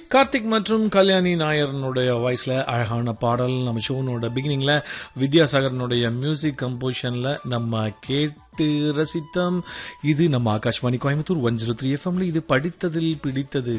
கார்த்திக் மற்றும் கல்யாணி நாயரனுடைய வாய்ஸ்ல அழகான பாடல் நம்ம ஷோனோட பிகினிங்ல வித்யாசாகரனுடைய மியூசிக் கம்போசிஷன்ல நம்ம கேட்டு ரசித்தோம் இது நம்ம Akashvani Coimbatore one zero three எஃப்எம்ல இது படித்ததில் பிடித்தது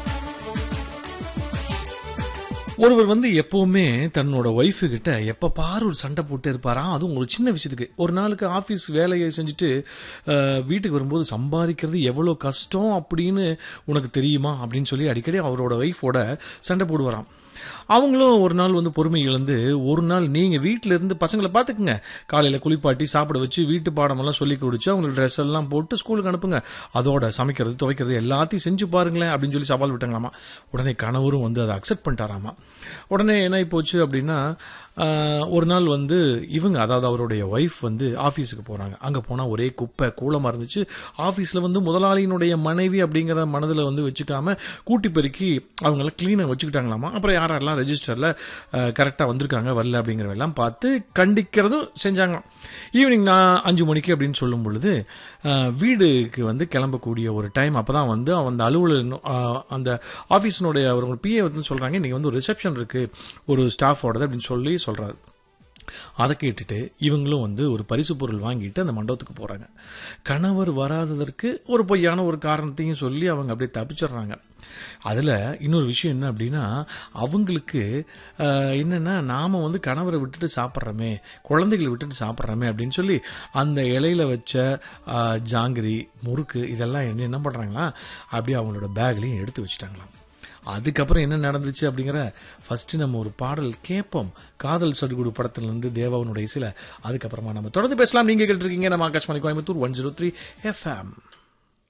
ஒருவர் வந்து எப்பவுமே தன்னோட ஒய்ஃபு கிட்ட எப்ப பாரு ஒரு சண்டை போட்டு இருப்பாராம் அதுவும் ஒரு சின்ன விஷயத்துக்கு ஒரு நாளுக்கு ஆஃபீஸ் வேலையை செஞ்சுட்டு அஹ், வீட்டுக்கு வரும்போது சம்பாதிக்கிறது எவ்வளோ கஷ்டம் அப்படின்னு உனக்கு தெரியுமா அப்படின்னு சொல்லி அடிக்கடி அவரோட ஒய்ஃபோட சண்டை போடுவாராம் அவங்களும் ஒரு நாள் வந்து பொறுமை இழந்து ஒரு நாள் நீங்க வீட்டில இருந்து பசங்களை பார்த்துக்குங்க காலையில குளிப்பாட்டி சாப்பிட வச்சு வீட்டு பாடமெல்லாம் சொல்லி கொடுத்து அவங்களுக்கு ட்ரெஸ் எல்லாம் போட்டு ஸ்கூலுக்கு அனுப்புங்க அதோட சமைக்கிறது துவைக்கிறது எல்லாத்தையும் செஞ்சு பாருங்களேன் அப்படின்னு சொல்லி சவால் விட்டாங்களாமா உடனே கணவரும் வந்து அதை அக்செப்ட் பண்ணிட்டாராமா உடனே என்ன ஆகி போச்சு அப்படின்னா ஆஹ், ஒரு நாள் வந்து இவங்க அதாவது அவருடைய ஒய்ஃப் வந்து ஆஃபீஸுக்கு போறாங்க அங்க போனா ஒரே குப்பை கூலமா இருந்துச்சு ஆஃபீஸ்ல வந்து முதலாளியினுடைய மனைவி அப்படிங்கிற மனதில் வந்து வச்சுக்காம கூட்டி பெருக்கி அவங்கள கிளீனாக வச்சுக்கிட்டாங்களாமா அப்புறம் யாரெல்லாம் ரெஜிஸ்டர்ல கரெக்டாக வந்திருக்காங்க வரல அப்படிங்கிறதெல்லாம் பார்த்து கண்டிக்கிறதும் செஞ்சாங்க ஈவினிங் நான் அஞ்சு மணிக்கு அப்படின்னு சொல்லும் பொழுது அஹ், வீடுக்கு வந்து கிளம்பக்கூடிய ஒரு டைம் அப்பதான் வந்து அந்த அலுவலர் அஹ், அந்த ஆஃபீஸினுடைய ஒரு பிஏ வந்து சொல்றாங்க இன்னைக்கு வந்து ஒரு ரிசப்ஷன் இருக்கு ஒரு ஸ்டாஃபோடது அப்படின்னு சொல்லி சொல்றாரு அதை கேட்டுட்டு இவங்களும் வந்து ஒரு பரிசு பொருள் வாங்கிட்டு அந்த மண்டபத்துக்கு போறாங்க கணவர் வராததற்கு ஒரு பொய்யான ஒரு காரணத்தையும் சொல்லி அவங்க அப்படியே தப்பிச்சிடுறாங்க அதுல இன்னொரு விஷயம் என்ன அப்படின்னா அவங்களுக்கு ஆஹ், என்னன்னா நாம வந்து கணவரை விட்டுட்டு சாப்பிட்றோமே குழந்தைகளை விட்டுட்டு சாப்பிட்றோமே அப்படின்னு சொல்லி அந்த இலையில வச்ச ஆஹ், ஜாங்கிரி முறுக்கு இதெல்லாம் என்ன என்ன பண்றாங்களா அப்படியே அவங்களோட பேக்லயும் எடுத்து வச்சுட்டாங்களாம் அதுக்கப்புறம் என்ன நடந்துச்சு அப்படிங்கிற ஃபர்ஸ்ட் நம்ம ஒரு பாடல் கேட்போம் காதல் சடுகுடு படத்துல இருந்து தேவாவுடைய இசையில அதுக்கப்புறமா நம்ம தொடர்ந்து பேசலாம் நீங்க கேட்டிருக்கீங்க நம்ம Akashvani Coimbatore one zero three FM